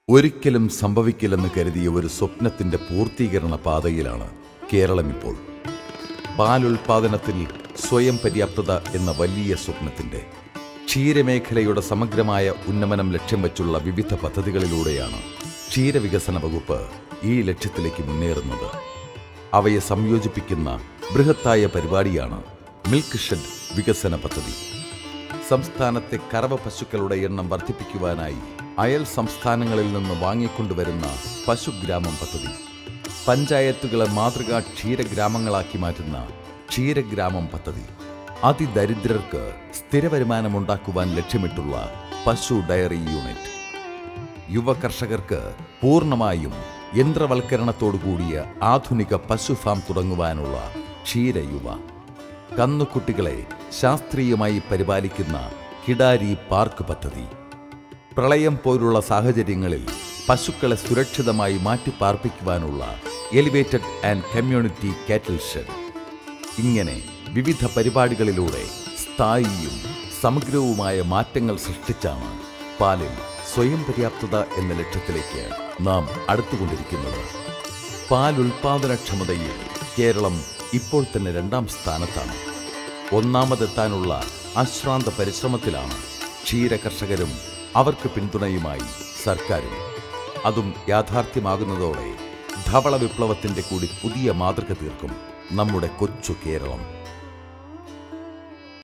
ഒരിക്കലും സംഭവിക്കില്ലെന്ന് കരുതിയ ഒരു സ്വപ്നത്തിന്റെ പൂർത്തീകരണ പാതയിലാണ് കേരളം ഇപ്പോൾ പാലുൽപാദനത്തിൽ സ്വയം പര്യാപ്തത എന്ന വലിയ സ്വപ്നത്തിന്റെ ക്ഷീരമേഖലയുടെ സമഗ്രമായ ഉന്നമനം ലക്ഷ്യം വച്ചുള്ള വിവിധ പദ്ധതികളിലൂടെയാണ് ക്ഷീരവികസന വകുപ്പ് ഈ ലക്ഷ്യത്തിലേക്ക് മുന്നേറുന്നത് അവയെ സംയോജിപ്പിക്കുന്ന ബൃഹത്തായ പരിപാടിയാണ് മിൽക്ക് ഷെഡ് വികസന പദ്ധതി സംസ്ഥാനത്തെ കറവ പശുക്കളുടെ എണ്ണം വർദ്ധിപ്പിക്കുവാനായി അയൽ സംസ്ഥാനങ്ങളിൽ നിന്ന് വാങ്ങിക്കൊണ്ടുവരുന്ന പശുഗ്രാമം പദ്ധതി പഞ്ചായത്തുകളെ മാതൃകാ ക്ഷീരഗ്രാമങ്ങളാക്കി മാറ്റുന്ന ക്ഷീരഗ്രാമം പദ്ധതി അതിദരിദ്രർക്ക് സ്ഥിര വരുമാനമുണ്ടാക്കുവാൻ ലക്ഷ്യമിട്ടുള്ള പശു ഡയറി യൂണിറ്റ് യുവ കർഷകർക്ക് പൂർണ്ണമായും യന്ത്രവൽക്കരണത്തോടുകൂടിയ ആധുനിക പശു ഫാം തുടങ്ങുവാനുള്ള ക്ഷീരയുവ കന്നുകുട്ടികളെ ശാസ്ത്രീയമായി പരിപാലിക്കുന്ന കിടാരി പാർക്ക് പദ്ധതി പ്രളയം പോലുള്ള സാഹചര്യങ്ങളിൽ പശുക്കളെ സുരക്ഷിതമായി മാറ്റിപ്പാർപ്പിക്കുവാനുള്ള elevated and community cattle shed ഇങ്ങനെ വിവിധ പരിപാടികളിലൂടെ സ്ഥായിയും സമഗ്രവുമായ മാറ്റങ്ങൾ സൃഷ്ടിച്ചാണ് പാലിൽ സ്വയം പര്യാപ്തത എന്ന ലക്ഷ്യത്തിലേക്ക് നാം അടുത്തുകൊണ്ടിരിക്കുന്നത് പാൽ ഉൽപാദനക്ഷമതയിൽ കേരളം ഇപ്പോൾ തന്നെ രണ്ടാം സ്ഥാനത്താണ് ഒന്നാമതെത്താനുള്ള അശ്രാന്ത പരിശ്രമത്തിലാണ് ക്ഷീര കർഷകരും അവർക്ക് പിന്തുണയുമായി സർക്കാരും അതും യാഥാർത്ഥ്യമാകുന്നതോടെ ധവള വിപ്ലവത്തിന്റെ കൂടി പുതിയ മാതൃക തീർക്കും നമ്മുടെ കൊച്ചു കേരളം